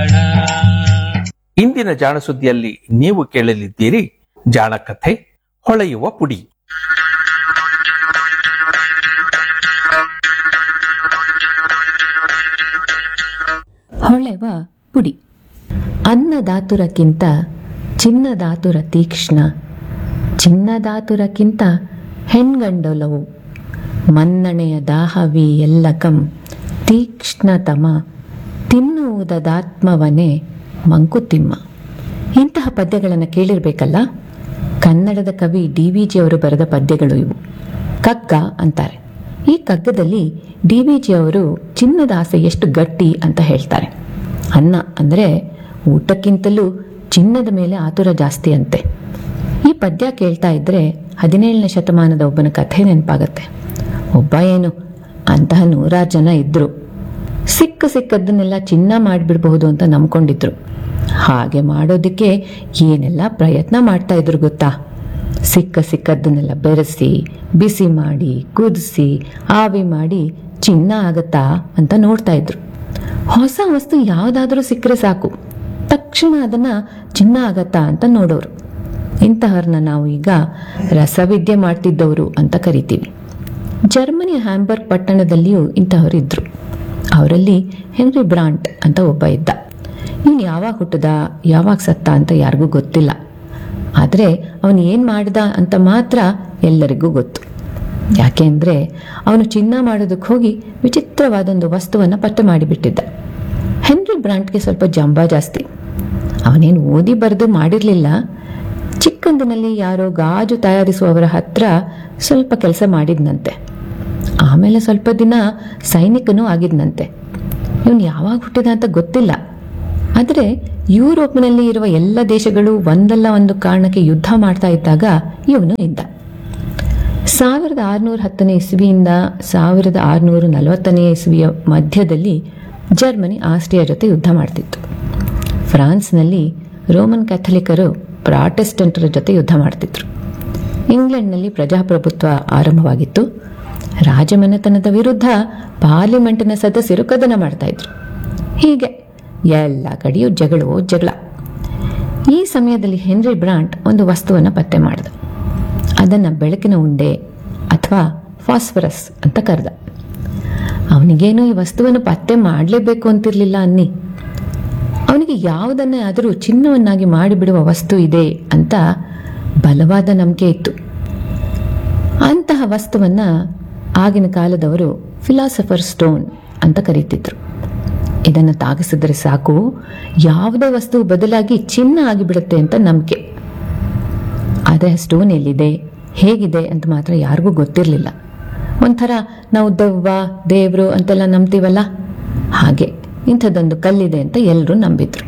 ಇಂದಿನ ಜಾಣ ಸುದ್ದಿಯಲ್ಲಿ ನೀವು ಕೇಳಲಿದ್ದೀರಿ ಜಾಣ ಕಥೆ ಹೊಳೆಯುವ ಪುಡಿ ಹೊಳೆವ ಪುಡಿ ಅನ್ನದಾತುರಕ್ಕಿಂತ ಚಿನ್ನದಾತುರ ತೀಕ್ಷ್ಣ ಚಿನ್ನದಾತುರಕ್ಕಿಂತ ಹೆಣ್ಗಂಡೊಲವು ಮನ್ನಣೆಯ ದಾಹವಿ ಎಲ್ಲಕಂ ತೀಕ್ಷ್ಣತಮ ತಿನ್ನುವುದದಾತ್ಮವನೇ ಮಂಕುತಿಮ್ಮ ಇಂತಹ ಪದ್ಯಗಳನ್ನು ಕೇಳಿರ್ಬೇಕಲ್ಲ ಕನ್ನಡದ ಕವಿ ಡಿ ವಿ ಜಿ ಅವರು ಬರೆದ ಪದ್ಯಗಳು ಇವು ಕಗ್ಗ ಅಂತಾರೆ ಈ ಕಗ್ಗದಲ್ಲಿ ಡಿ ವಿ ಜಿ ಅವರು ಚಿನ್ನದ ಆಸೆ ಎಷ್ಟು ಗಟ್ಟಿ ಅಂತ ಹೇಳ್ತಾರೆ ಅನ್ನ ಅಂದರೆ ಊಟಕ್ಕಿಂತಲೂ ಚಿನ್ನದ ಮೇಲೆ ಆತುರ ಜಾಸ್ತಿ ಅಂತೆ ಈ ಪದ್ಯ ಕೇಳ್ತಾ ಇದ್ರೆ ಹದಿನೇಳನೇ ಶತಮಾನದ ಒಬ್ಬನ ಕಥೆ ನೆನಪಾಗತ್ತೆ ಒಬ್ಬ ಏನು ಅಂತಹ ನೂರಾರು ಜನ ಇದ್ರು ಸಿಕ್ಕ ಸಿಕ್ಕದ್ದನ್ನೆಲ್ಲ ಚಿನ್ನ ಮಾಡಿಬಿಡಬಹುದು ಅಂತ ನಂಬ್ಕೊಂಡಿದ್ರು ಹಾಗೆ ಮಾಡೋದಕ್ಕೆ ಏನೆಲ್ಲ ಪ್ರಯತ್ನ ಮಾಡ್ತಾ ಇದ್ರು ಗೊತ್ತಾ ಸಿಕ್ಕ ಸಿಕ್ಕದ್ದನ್ನೆಲ್ಲ ಬೆರೆಸಿ ಬಿಸಿ ಮಾಡಿ ಕುದಿಸಿ ಆವಿ ಮಾಡಿ ಚಿನ್ನ ಆಗತ್ತಾ ಅಂತ ನೋಡ್ತಾ ಇದ್ರು ಹೊಸ ವಸ್ತು ಯಾವುದಾದ್ರೂ ಸಿಕ್ಕರೆ ಸಾಕು ತಕ್ಷಣ ಅದನ್ನ ಚಿನ್ನ ಆಗತ್ತಾ ಅಂತ ನೋಡೋರು ಇಂತಹವ್ರನ್ನ ನಾವು ಈಗ ರಸವಿದ್ಯೆ ಮಾಡ್ತಿದ್ದವರು ಅಂತ ಕರಿತೀವಿ ಜರ್ಮನಿಯ ಹ್ಯಾಂಬರ್ಗ್ ಪಟ್ಟಣದಲ್ಲಿಯೂ ಇಂತಹವರು ಇದ್ರು ಅವರಲ್ಲಿ ಹೆನ್ರಿ ಬ್ರಾಂಟ್ ಅಂತ ಒಬ್ಬ ಇದ್ದ ಇವನು ಯಾವಾಗ ಹುಟ್ಟದ ಯಾವಾಗ ಸತ್ತ ಅಂತ ಯಾರಿಗೂ ಗೊತ್ತಿಲ್ಲ ಆದರೆ ಅವನು ಏನು ಮಾಡ್ದ ಅಂತ ಮಾತ್ರ ಎಲ್ಲರಿಗೂ ಗೊತ್ತು ಯಾಕೆಂದ್ರೆ ಅವನು ಚಿನ್ನ ಮಾಡೋದಕ್ಕೆ ಹೋಗಿ ವಿಚಿತ್ರವಾದೊಂದು ವಸ್ತುವನ್ನು ಪತ್ತೆ ಮಾಡಿಬಿಟ್ಟಿದ್ದ ಹೆನ್ರಿ ಬ್ರಾಂಟ್ಗೆ ಸ್ವಲ್ಪ ಜಂಬ ಜಾಸ್ತಿ ಅವನೇನು ಓದಿ ಬರೆದು ಮಾಡಿರಲಿಲ್ಲ ಚಿಕ್ಕಂದಿನಲ್ಲಿ ಯಾರೋ ಗಾಜು ತಯಾರಿಸುವವರ ಹತ್ರ ಸ್ವಲ್ಪ ಕೆಲಸ ಮಾಡಿದ್ನಂತೆ ಆಮೇಲೆ ಸ್ವಲ್ಪ ದಿನ ಸೈನಿಕನೂ ಆಗಿದ್ನಂತೆ ಇವನು ಯಾವಾಗ ಹುಟ್ಟಿದ ಅಂತ ಗೊತ್ತಿಲ್ಲ ಆದರೆ ಯುರೋಪ್ನಲ್ಲಿ ಇರುವ ಎಲ್ಲ ದೇಶಗಳು ಒಂದಲ್ಲ ಒಂದು ಕಾರಣಕ್ಕೆ ಯುದ್ಧ ಮಾಡ್ತಾ ಇದ್ದಾಗ ಇವನು ಇದ್ದ ಸಾವಿರದ ಆರುನೂರ ಹತ್ತನೇ ಇಸ್ವಿಯಿಂದ ಸಾವಿರದ ಆರುನೂರ ನಲವತ್ತನೇ ಇಸ್ವಿಯ ಮಧ್ಯದಲ್ಲಿ ಜರ್ಮನಿ ಆಸ್ಟ್ರಿಯಾ ಜೊತೆ ಯುದ್ಧ ಮಾಡ್ತಿತ್ತು ಫ್ರಾನ್ಸ್ನಲ್ಲಿ ರೋಮನ್ ಕ್ಯಾಥಲಿಕರು ಪ್ರಾಟೆಸ್ಟೆಂಟರ ಜೊತೆ ಯುದ್ಧ ಮಾಡ್ತಿದ್ರು ಇಂಗ್ಲೆಂಡ್ನಲ್ಲಿ ಪ್ರಜಾಪ್ರಭುತ್ವ ಆರಂಭವಾಗಿತ್ತು ರಾಜಮನೆತನದ ವಿರುದ್ಧ ಪಾರ್ಲಿಮೆಂಟಿನ ಸದಸ್ಯರು ಕದನ ಮಾಡ್ತಾ ಇದ್ರು ಹೀಗೆ ಎಲ್ಲ ಕಡೆಯೂ ಜಗಳವೋ ಜಗಳ ಈ ಸಮಯದಲ್ಲಿ ಹೆನ್ರಿ ಬ್ರಾಂಟ್ ಒಂದು ವಸ್ತುವನ್ನು ಪತ್ತೆ ಮಾಡಿದ ಅದನ್ನು ಬೆಳಕಿನ ಉಂಡೆ ಅಥವಾ ಫಾಸ್ಫರಸ್ ಅಂತ ಕರೆದ ಅವನಿಗೇನು ಈ ವಸ್ತುವನ್ನು ಪತ್ತೆ ಮಾಡಲೇಬೇಕು ಅಂತಿರಲಿಲ್ಲ ಅನ್ನಿ ಅವನಿಗೆ ಯಾವುದನ್ನೇ ಆದರೂ ಚಿನ್ನವನ್ನಾಗಿ ಮಾಡಿಬಿಡುವ ವಸ್ತು ಇದೆ ಅಂತ ಬಲವಾದ ನಂಬಿಕೆ ಇತ್ತು ಅಂತಹ ವಸ್ತುವನ್ನ ಆಗಿನ ಕಾಲದವರು ಫಿಲಾಸಫರ್ ಸ್ಟೋನ್ ಅಂತ ಕರೀತಿದ್ರು ಇದನ್ನು ತಾಗಿಸಿದ್ರೆ ಸಾಕು ಯಾವುದೇ ವಸ್ತು ಬದಲಾಗಿ ಚಿನ್ನ ಆಗಿಬಿಡುತ್ತೆ ಅಂತ ನಂಬಿಕೆ ಆದರೆ ಸ್ಟೋನ್ ಎಲ್ಲಿದೆ ಹೇಗಿದೆ ಅಂತ ಮಾತ್ರ ಯಾರಿಗೂ ಗೊತ್ತಿರಲಿಲ್ಲ ಒಂಥರ ನಾವು ದೆವ್ವ ದೇವರು ಅಂತೆಲ್ಲ ನಂಬ್ತೀವಲ್ಲ ಹಾಗೆ ಇಂಥದ್ದೊಂದು ಕಲ್ಲಿದೆ ಅಂತ ಎಲ್ಲರೂ ನಂಬಿದ್ರು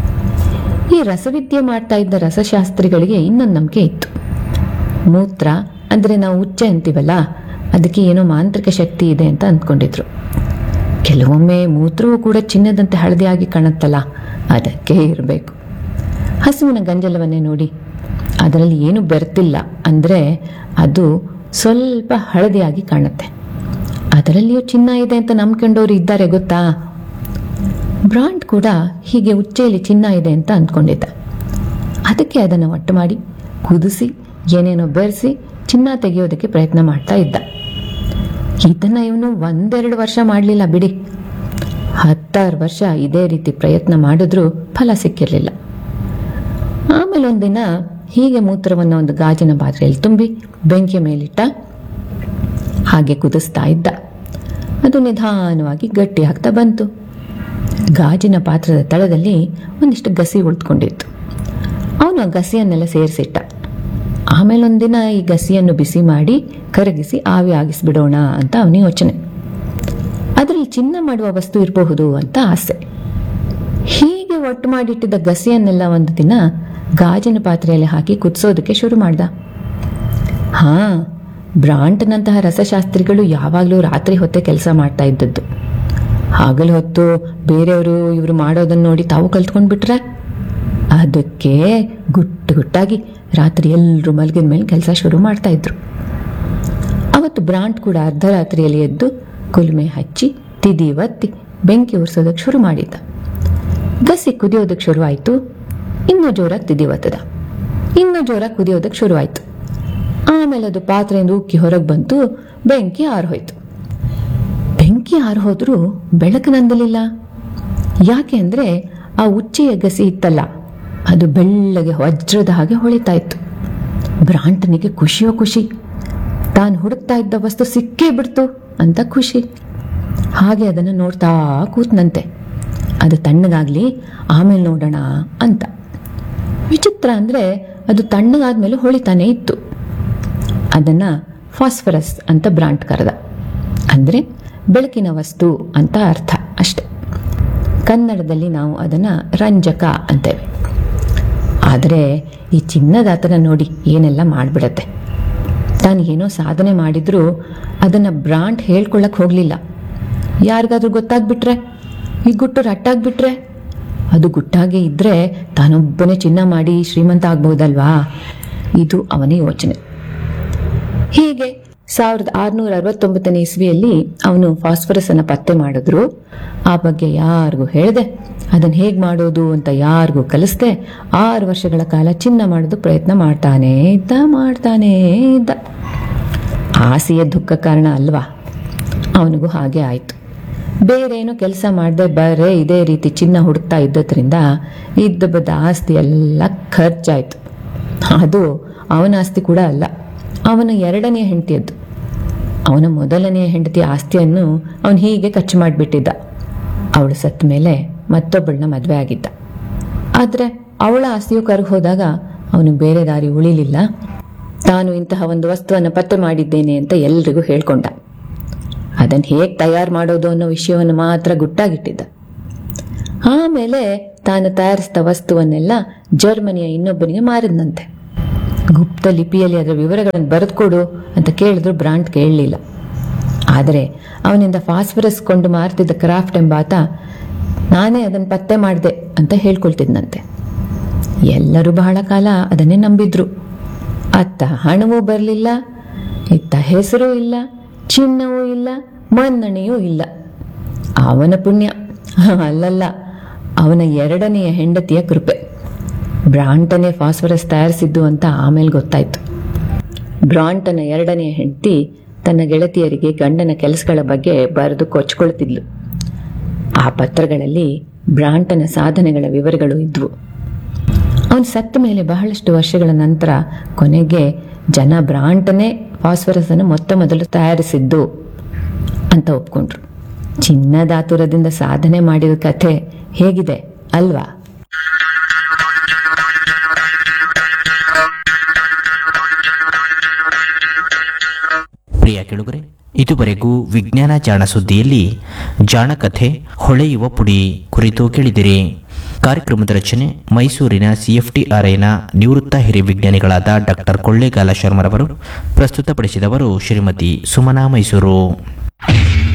ಈ ರಸವಿದ್ಯೆ ಮಾಡ್ತಾ ಇದ್ದ ರಸಶಾಸ್ತ್ರಿಗಳಿಗೆ ಇನ್ನೊಂದು ನಂಬಿಕೆ ಇತ್ತು ಮೂತ್ರ ಅಂದರೆ ನಾವು ಉಚ್ಚೆ ಅಂತೀವಲ್ಲ ಅದಕ್ಕೆ ಏನೋ ಮಾಂತ್ರಿಕ ಶಕ್ತಿ ಇದೆ ಅಂತ ಅಂದ್ಕೊಂಡಿದ್ರು ಕೆಲವೊಮ್ಮೆ ಮೂತ್ರವೂ ಕೂಡ ಚಿನ್ನದಂತೆ ಹಳದಿಯಾಗಿ ಕಾಣುತ್ತಲ್ಲ ಅದಕ್ಕೆ ಇರಬೇಕು ಹಸುವಿನ ಗಂಜಲವನ್ನೇ ನೋಡಿ ಅದರಲ್ಲಿ ಏನು ಬೆರ್ತಿಲ್ಲ ಅಂದರೆ ಅದು ಸ್ವಲ್ಪ ಹಳದಿಯಾಗಿ ಕಾಣುತ್ತೆ ಅದರಲ್ಲಿಯೂ ಚಿನ್ನ ಇದೆ ಅಂತ ನಂಬ್ಕೊಂಡವರು ಇದ್ದಾರೆ ಗೊತ್ತಾ ಬ್ರಾಂಡ್ ಕೂಡ ಹೀಗೆ ಉಚ್ಚೆಯಲ್ಲಿ ಚಿನ್ನ ಇದೆ ಅಂತ ಅಂದ್ಕೊಂಡಿದ್ದ ಅದಕ್ಕೆ ಅದನ್ನು ಒಟ್ಟು ಮಾಡಿ ಕುದಿಸಿ ಏನೇನೋ ಬೆರೆಸಿ ಚಿನ್ನ ತೆಗೆಯೋದಕ್ಕೆ ಪ್ರಯತ್ನ ಮಾಡ್ತಾ ಇದ್ದ ಇದನ್ನ ಇವನು ಒಂದೆರಡು ವರ್ಷ ಮಾಡಲಿಲ್ಲ ಬಿಡಿ ಹತ್ತಾರು ವರ್ಷ ಇದೇ ರೀತಿ ಪ್ರಯತ್ನ ಮಾಡಿದ್ರೂ ಫಲ ಸಿಕ್ಕಿರಲಿಲ್ಲ ಆಮೇಲೆ ಒಂದಿನ ಹೀಗೆ ಮೂತ್ರವನ್ನು ಒಂದು ಗಾಜಿನ ಪಾತ್ರೆಯಲ್ಲಿ ತುಂಬಿ ಬೆಂಕಿಯ ಮೇಲಿಟ್ಟ ಹಾಗೆ ಕುದಿಸ್ತಾ ಇದ್ದ ಅದು ನಿಧಾನವಾಗಿ ಗಟ್ಟಿ ಆಗ್ತಾ ಬಂತು ಗಾಜಿನ ಪಾತ್ರದ ತಳದಲ್ಲಿ ಒಂದಿಷ್ಟು ಗಸಿ ಉಳಿದುಕೊಂಡಿತ್ತು ಅವನು ಆ ಗಸಿಯನ್ನೆಲ್ಲ ಸೇರಿಸಿಟ್ಟ ಆಮೇಲೆ ಒಂದಿನ ಈ ಗಸಿಯನ್ನು ಬಿಸಿ ಮಾಡಿ ಕರಗಿಸಿ ಆವಿ ಆಗಿಸ್ಬಿಡೋಣ ಅಂತ ಅವನಿಗೆ ಯೋಚನೆ ಅದರಲ್ಲಿ ಚಿನ್ನ ಮಾಡುವ ವಸ್ತು ಇರಬಹುದು ಅಂತ ಆಸೆ ಹೀಗೆ ಒಟ್ಟು ಮಾಡಿಟ್ಟಿದ್ದ ಗಸಿಯನ್ನೆಲ್ಲ ಒಂದು ದಿನ ಗಾಜಿನ ಪಾತ್ರೆಯಲ್ಲಿ ಹಾಕಿ ಕುದಿಸೋದಕ್ಕೆ ಶುರು ಮಾಡ್ದ ಹಾ ಬ್ರಾಂಟ್ನಂತಹ ರಸಶಾಸ್ತ್ರಿಗಳು ಯಾವಾಗಲೂ ರಾತ್ರಿ ಹೊತ್ತೆ ಕೆಲಸ ಮಾಡ್ತಾ ಇದ್ದದ್ದು ಹಗಲು ಹೊತ್ತು ಬೇರೆಯವರು ಇವರು ಮಾಡೋದನ್ನ ನೋಡಿ ತಾವು ಕಲ್ತ್ಕೊಂಡ್ಬಿಟ್ರೆ ಅದಕ್ಕೆ ಗುಟ್ಟು ಗುಟ್ಟಾಗಿ ರಾತ್ರಿ ಎಲ್ಲರೂ ಮಲಗಿದ ಮೇಲೆ ಕೆಲಸ ಶುರು ಮಾಡ್ತಾ ಇದ್ರು ಅವತ್ತು ಬ್ರಾಂಟ್ ಕೂಡ ಅರ್ಧರಾತ್ರಿಯಲ್ಲಿ ಎದ್ದು ಕುಲುಮೆ ಹಚ್ಚಿ ತಿದಿ ಒತ್ತಿ ಬೆಂಕಿ ಉರ್ಸೋದಕ್ಕೆ ಶುರು ಮಾಡಿದ್ದ ಗಸಿ ಕುದಿಯೋದಕ್ಕೆ ಶುರುವಾಯಿತು ಇನ್ನೂ ಜೋರಾಗಿ ತಿದಿವತ್ತದ ಇನ್ನೂ ಜೋರಾಗಿ ಕುದಿಯೋದಕ್ಕೆ ಶುರುವಾಯಿತು ಆಮೇಲೆ ಅದು ಪಾತ್ರೆಯಿಂದ ಉಕ್ಕಿ ಹೊರಗೆ ಬಂತು ಬೆಂಕಿ ಆರ್ಹೋಯ್ತು ಬೆಂಕಿ ಆರ್ಹೋದ್ರೂ ಬೆಳಕು ನಂದಲಿಲ್ಲ ಯಾಕೆ ಅಂದ್ರೆ ಆ ಉಚ್ಚೆಯ ಗಸಿ ಇತ್ತಲ್ಲ ಅದು ಬೆಳ್ಳಗೆ ವಜ್ರದ ಹಾಗೆ ಹೊಳಿತಾ ಇತ್ತು ಬ್ರಾಂಟನಿಗೆ ಖುಷಿಯೋ ಖುಷಿ ತಾನು ಹುಡುಕ್ತಾ ಇದ್ದ ವಸ್ತು ಸಿಕ್ಕೇ ಬಿಡ್ತು ಅಂತ ಖುಷಿ ಹಾಗೆ ಅದನ್ನು ನೋಡ್ತಾ ಕೂತ್ನಂತೆ ಅದು ತಣ್ಣಗಾಗ್ಲಿ ಆಮೇಲೆ ನೋಡೋಣ ಅಂತ ವಿಚಿತ್ರ ಅಂದ್ರೆ ಅದು ತಣ್ಣಗಾದ್ಮೇಲೆ ಹೊಳಿತಾನೆ ಇತ್ತು ಅದನ್ನ ಫಾಸ್ಫರಸ್ ಅಂತ ಬ್ರಾಂಟ್ ಕರೆದ ಅಂದ್ರೆ ಬೆಳಕಿನ ವಸ್ತು ಅಂತ ಅರ್ಥ ಅಷ್ಟೆ ಕನ್ನಡದಲ್ಲಿ ನಾವು ಅದನ್ನ ರಂಜಕ ಅಂತೇವೆ ಆದರೆ ಈ ಚಿನ್ನದಾತನ ನೋಡಿ ಏನೆಲ್ಲ ಮಾಡಿಬಿಡತ್ತೆ ತಾನು ಏನೋ ಸಾಧನೆ ಮಾಡಿದ್ರೂ ಅದನ್ನ ಬ್ರಾಂಡ್ ಹೇಳ್ಕೊಳಕ್ ಹೋಗ್ಲಿಲ್ಲ ಯಾರಿಗಾದ್ರೂ ಗೊತ್ತಾಗ್ಬಿಟ್ರೆ ಈ ಗುಟ್ಟು ರಟ್ಟಾಗ್ಬಿಟ್ರೆ ಅದು ಗುಟ್ಟಾಗೆ ಇದ್ರೆ ತಾನೊಬ್ಬನೇ ಚಿನ್ನ ಮಾಡಿ ಶ್ರೀಮಂತ ಆಗ್ಬಹುದಲ್ವಾ ಇದು ಅವನ ಯೋಚನೆ ಹೀಗೆ ಸಾವಿರದ ಆರುನೂರ ಅರವತ್ತೊಂಬತ್ತನೇ ಇಸ್ವಿಯಲ್ಲಿ ಅವನು ಫಾಸ್ಫರಸ್ ಅನ್ನ ಪತ್ತೆ ಮಾಡಿದ್ರು ಆ ಬಗ್ಗೆ ಯಾರಿಗೂ ಹೇಳ್ದೆ ಅದನ್ನ ಹೇಗ್ ಮಾಡೋದು ಅಂತ ಯಾರಿಗೂ ಕಲಿಸ್ದೆ ಆರು ವರ್ಷಗಳ ಕಾಲ ಚಿನ್ನ ಮಾಡೋದು ಪ್ರಯತ್ನ ಮಾಡ್ತಾನೇ ಇದ್ದ ಮಾಡ್ತಾನೇ ಇದ್ದ ಆಸೆಯ ದುಃಖ ಕಾರಣ ಅಲ್ವಾ ಅವನಿಗೂ ಹಾಗೆ ಆಯ್ತು ಬೇರೇನು ಕೆಲಸ ಮಾಡದೆ ಬರೇ ಇದೇ ರೀತಿ ಚಿನ್ನ ಹುಡುಕ್ತಾ ಇದ್ದದ್ರಿಂದ ಇದ್ದ ಬದ್ದ ಆಸ್ತಿ ಎಲ್ಲ ಖರ್ಚಾಯ್ತು ಅದು ಅವನ ಆಸ್ತಿ ಕೂಡ ಅಲ್ಲ ಅವನ ಎರಡನೆಯ ಹೆಂಡತಿಯದ್ದು ಅವನ ಮೊದಲನೆಯ ಹೆಂಡತಿ ಆಸ್ತಿಯನ್ನು ಅವನು ಹೀಗೆ ಖರ್ಚು ಮಾಡಿಬಿಟ್ಟಿದ್ದ ಅವಳು ಸತ್ತ ಮೇಲೆ ಮತ್ತೊಬ್ಬಳನ್ನ ಮದುವೆ ಆಗಿದ್ದ ಆದರೆ ಅವಳ ಆಸ್ತಿಯು ಕರಗಿ ಹೋದಾಗ ಅವನು ಬೇರೆ ದಾರಿ ಉಳಿಲಿಲ್ಲ ತಾನು ಇಂತಹ ಒಂದು ವಸ್ತುವನ್ನು ಪತ್ತೆ ಮಾಡಿದ್ದೇನೆ ಅಂತ ಎಲ್ರಿಗೂ ಹೇಳ್ಕೊಂಡ ಅದನ್ನು ಹೇಗೆ ತಯಾರು ಮಾಡೋದು ಅನ್ನೋ ವಿಷಯವನ್ನು ಮಾತ್ರ ಗುಟ್ಟಾಗಿಟ್ಟಿದ್ದ ಆಮೇಲೆ ತಾನು ತಯಾರಿಸಿದ ವಸ್ತುವನ್ನೆಲ್ಲ ಜರ್ಮನಿಯ ಇನ್ನೊಬ್ಬನಿಗೆ ಮಾರಿದ್ನಂತೆ ಗುಪ್ತ ಲಿಪಿಯಲ್ಲಿ ಅದರ ವಿವರಗಳನ್ನು ಬರೆದುಕೊಡು ಅಂತ ಕೇಳಿದ್ರು ಬ್ರಾಂಡ್ ಕೇಳಲಿಲ್ಲ ಆದರೆ ಅವನಿಂದ ಫಾಸ್ಫರಸ್ ಕೊಂಡು ಮಾರ್ತಿದ್ದ ಕ್ರಾಫ್ಟ್ ಎಂಬಾತ ನಾನೇ ಅದನ್ನು ಪತ್ತೆ ಮಾಡಿದೆ ಅಂತ ಹೇಳ್ಕೊಳ್ತಿದ್ನಂತೆ ಎಲ್ಲರೂ ಬಹಳ ಕಾಲ ಅದನ್ನೇ ನಂಬಿದ್ರು ಅತ್ತ ಹಣವೂ ಬರಲಿಲ್ಲ ಇತ್ತ ಹೆಸರು ಇಲ್ಲ ಚಿನ್ನವೂ ಇಲ್ಲ ಮನ್ನಣೆಯೂ ಇಲ್ಲ ಅವನ ಪುಣ್ಯ ಅಲ್ಲಲ್ಲ ಅವನ ಎರಡನೆಯ ಹೆಂಡತಿಯ ಕೃಪೆ ಬ್ರಾಂಟನೇ ಫಾಸ್ಫರಸ್ ತಯಾರಿಸಿದ್ದು ಅಂತ ಆಮೇಲೆ ಗೊತ್ತಾಯ್ತು ಬ್ರಾಂಟನ ಎರಡನೆಯ ಹೆಂಡತಿ ತನ್ನ ಗೆಳತಿಯರಿಗೆ ಗಂಡನ ಕೆಲಸಗಳ ಬಗ್ಗೆ ಬರೆದು ಕೊಚ್ಕೊಳ್ತಿದ್ಲು ಆ ಪತ್ರಗಳಲ್ಲಿ ಬ್ರಾಂಟನ ಸಾಧನೆಗಳ ವಿವರಗಳು ಇದ್ವು ಅವನು ಸತ್ತ ಮೇಲೆ ಬಹಳಷ್ಟು ವರ್ಷಗಳ ನಂತರ ಕೊನೆಗೆ ಜನ ಬ್ರಾಂಟನೇ ಫಾಸ್ಫರಸ್ ಅನ್ನು ಮೊತ್ತ ಮೊದಲು ತಯಾರಿಸಿದ್ದು ಅಂತ ಒಪ್ಕೊಂಡ್ರು ಚಿನ್ನದಾತುರದಿಂದ ಸಾಧನೆ ಮಾಡಿದ ಕಥೆ ಹೇಗಿದೆ ಅಲ್ವಾ ಪ್ರಿಯ ಕೆಳುಗರೆ ಇದುವರೆಗೂ ವಿಜ್ಞಾನ ಜಾಣ ಸುದ್ದಿಯಲ್ಲಿ ಜಾಣಕಥೆ ಹೊಳೆಯುವ ಪುಡಿ ಕುರಿತು ಕೇಳಿದಿರಿ ಕಾರ್ಯಕ್ರಮದ ರಚನೆ ಮೈಸೂರಿನ ಸಿಎಫ್ಟಿಆರ್ಐನ ನಿವೃತ್ತ ಹಿರಿಯ ವಿಜ್ಞಾನಿಗಳಾದ ಡಾಕ್ಟರ್ ಕೊಳ್ಳೇಗಾಲ ಶರ್ಮರವರು ಪ್ರಸ್ತುತಪಡಿಸಿದವರು ಶ್ರೀಮತಿ ಸುಮನಾ ಮೈಸೂರು